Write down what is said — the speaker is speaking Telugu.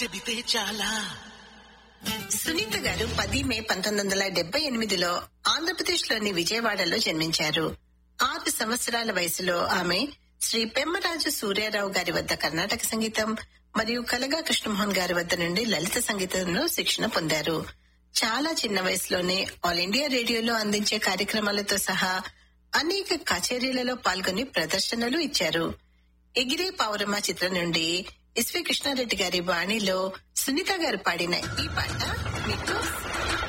చెబితే చాలా సునీత గారు పది మే పంతొమ్మిది వందల డెబ్బై ఎనిమిదిలో ఆంధ్రప్రదేశ్ లోని విజయవాడలో జన్మించారు ఆరు సంవత్సరాల వయసులో ఆమె శ్రీ పెమ్మరాజు సూర్యారావు గారి వద్ద కర్ణాటక సంగీతం మరియు కలగా కృష్ణమోహన్ గారి వద్ద నుండి లలిత సంగీతంలో శిక్షణ పొందారు చాలా చిన్న వయసులోనే ఆల్ ఇండియా రేడియోలో అందించే కార్యక్రమాలతో సహా అనేక కచేరీలలో పాల్గొని ప్రదర్శనలు ఇచ్చారు ఎగిరే పౌరమ చిత్రం నుండి ఎస్వి కృష్ణారెడ్డి గారి వాణిలో సునీత గారు పాడిన ఈ పాట మీకు